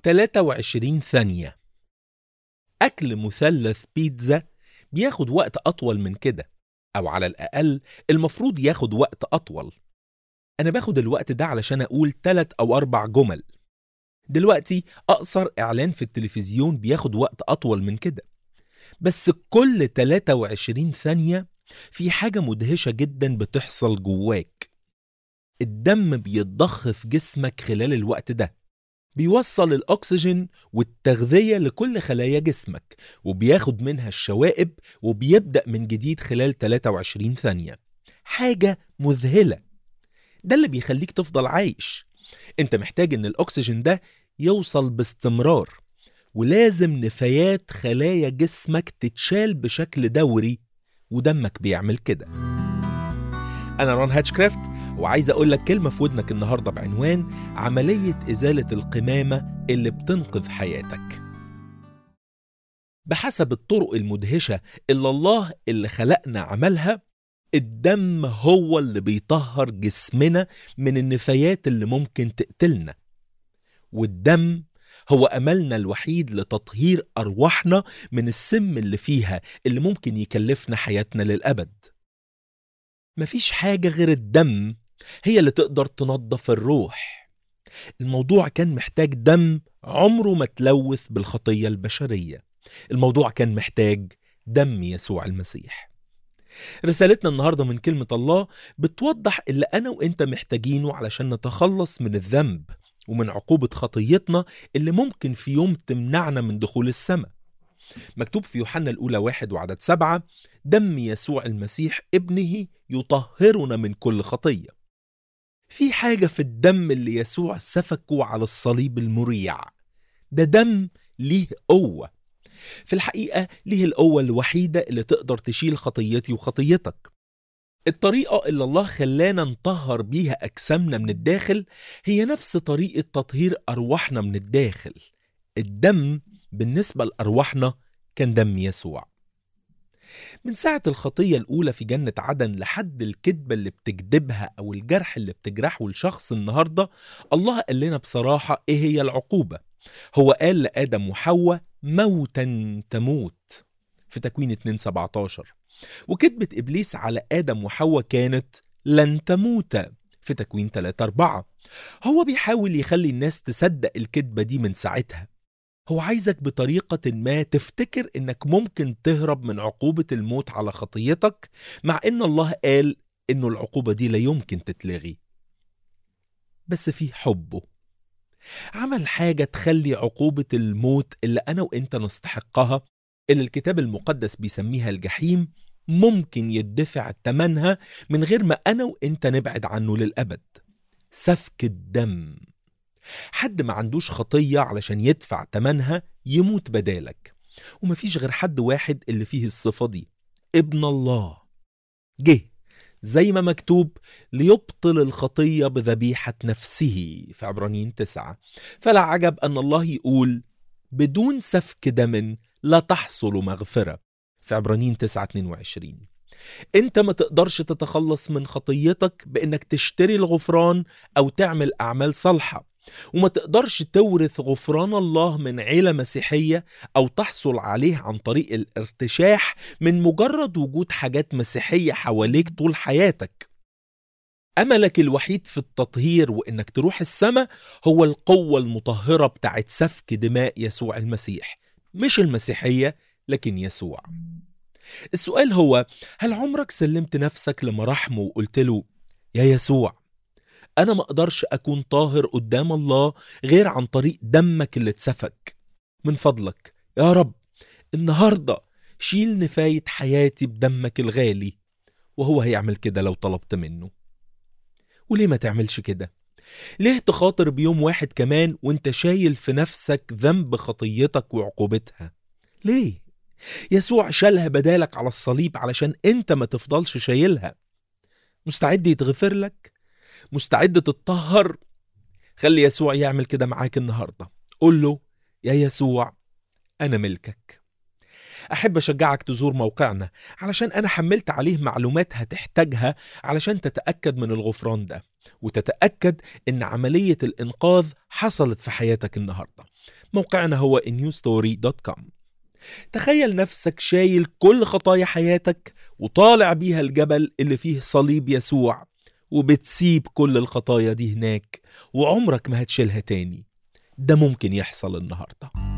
23 ثانية أكل مثلث بيتزا بياخد وقت أطول من كده أو على الأقل المفروض ياخد وقت أطول أنا باخد الوقت ده علشان أقول تلت أو أربع جمل دلوقتي أقصر إعلان في التلفزيون بياخد وقت أطول من كده بس كل 23 ثانية في حاجة مدهشة جدا بتحصل جواك الدم بيتضخ في جسمك خلال الوقت ده بيوصل الأكسجين والتغذية لكل خلايا جسمك وبياخد منها الشوائب وبيبدأ من جديد خلال 23 ثانية حاجة مذهلة ده اللي بيخليك تفضل عايش انت محتاج ان الأكسجين ده يوصل باستمرار ولازم نفايات خلايا جسمك تتشال بشكل دوري ودمك بيعمل كده أنا رون هاتشكرافت وعايز أقول لك كلمة في ودنك النهاردة بعنوان عملية إزالة القمامة اللي بتنقذ حياتك بحسب الطرق المدهشة اللي الله اللي خلقنا عملها الدم هو اللي بيطهر جسمنا من النفايات اللي ممكن تقتلنا والدم هو أملنا الوحيد لتطهير أرواحنا من السم اللي فيها اللي ممكن يكلفنا حياتنا للأبد مفيش حاجة غير الدم هي اللي تقدر تنظف الروح الموضوع كان محتاج دم عمره ما تلوث بالخطية البشرية الموضوع كان محتاج دم يسوع المسيح رسالتنا النهاردة من كلمة الله بتوضح اللي أنا وإنت محتاجينه علشان نتخلص من الذنب ومن عقوبة خطيتنا اللي ممكن في يوم تمنعنا من دخول السماء مكتوب في يوحنا الأولى واحد وعدد سبعة دم يسوع المسيح ابنه يطهرنا من كل خطية في حاجة في الدم اللي يسوع سفكه على الصليب المريع ده دم ليه قوة في الحقيقة ليه القوة الوحيدة اللي تقدر تشيل خطيتي وخطيتك الطريقة اللي الله خلانا نطهر بيها أجسامنا من الداخل هي نفس طريقة تطهير أرواحنا من الداخل الدم بالنسبة لأرواحنا كان دم يسوع من ساعة الخطية الأولى في جنة عدن لحد الكذبة اللي بتكذبها أو الجرح اللي بتجرحه لشخص النهاردة الله قال لنا بصراحة إيه هي العقوبة هو قال لآدم وحواء موتا تموت في تكوين 2 17 وكذبة إبليس على آدم وحواء كانت لن تموتا في تكوين 3 4 هو بيحاول يخلي الناس تصدق الكذبة دي من ساعتها هو عايزك بطريقة ما تفتكر إنك ممكن تهرب من عقوبة الموت على خطيتك مع إن الله قال إنه العقوبة دي لا يمكن تتلغي بس في حبه عمل حاجة تخلي عقوبة الموت اللي أنا وإنت نستحقها اللي الكتاب المقدس بيسميها الجحيم ممكن يدفع تمنها من غير ما أنا وإنت نبعد عنه للأبد سفك الدم حد ما عندوش خطية علشان يدفع تمنها يموت بدالك ومفيش غير حد واحد اللي فيه الصفة دي ابن الله جه زي ما مكتوب ليبطل الخطية بذبيحة نفسه في عبرانيين تسعة فلا عجب أن الله يقول بدون سفك دم لا تحصل مغفرة في عبرانيين 9 22 انت ما تقدرش تتخلص من خطيتك بانك تشتري الغفران او تعمل اعمال صالحه وما تقدرش تورث غفران الله من عيلة مسيحية أو تحصل عليه عن طريق الارتشاح من مجرد وجود حاجات مسيحية حواليك طول حياتك أملك الوحيد في التطهير وإنك تروح السماء هو القوة المطهرة بتاعت سفك دماء يسوع المسيح مش المسيحية لكن يسوع السؤال هو هل عمرك سلمت نفسك لمراحمه وقلت له يا يسوع أنا ما أقدرش أكون طاهر قدام الله غير عن طريق دمك اللي اتسفك من فضلك يا رب النهاردة شيل نفاية حياتي بدمك الغالي وهو هيعمل كده لو طلبت منه وليه ما تعملش كده ليه تخاطر بيوم واحد كمان وانت شايل في نفسك ذنب خطيتك وعقوبتها ليه يسوع شالها بدالك على الصليب علشان انت ما تفضلش شايلها مستعد يتغفر لك مستعد تتطهر خلي يسوع يعمل كده معاك النهارده قول له يا يسوع انا ملكك احب اشجعك تزور موقعنا علشان انا حملت عليه معلومات هتحتاجها علشان تتاكد من الغفران ده وتتأكد إن عملية الإنقاذ حصلت في حياتك النهاردة موقعنا هو newstory.com تخيل نفسك شايل كل خطايا حياتك وطالع بيها الجبل اللي فيه صليب يسوع وبتسيب كل الخطايا دي هناك وعمرك ما هتشيلها تاني ده ممكن يحصل النهارده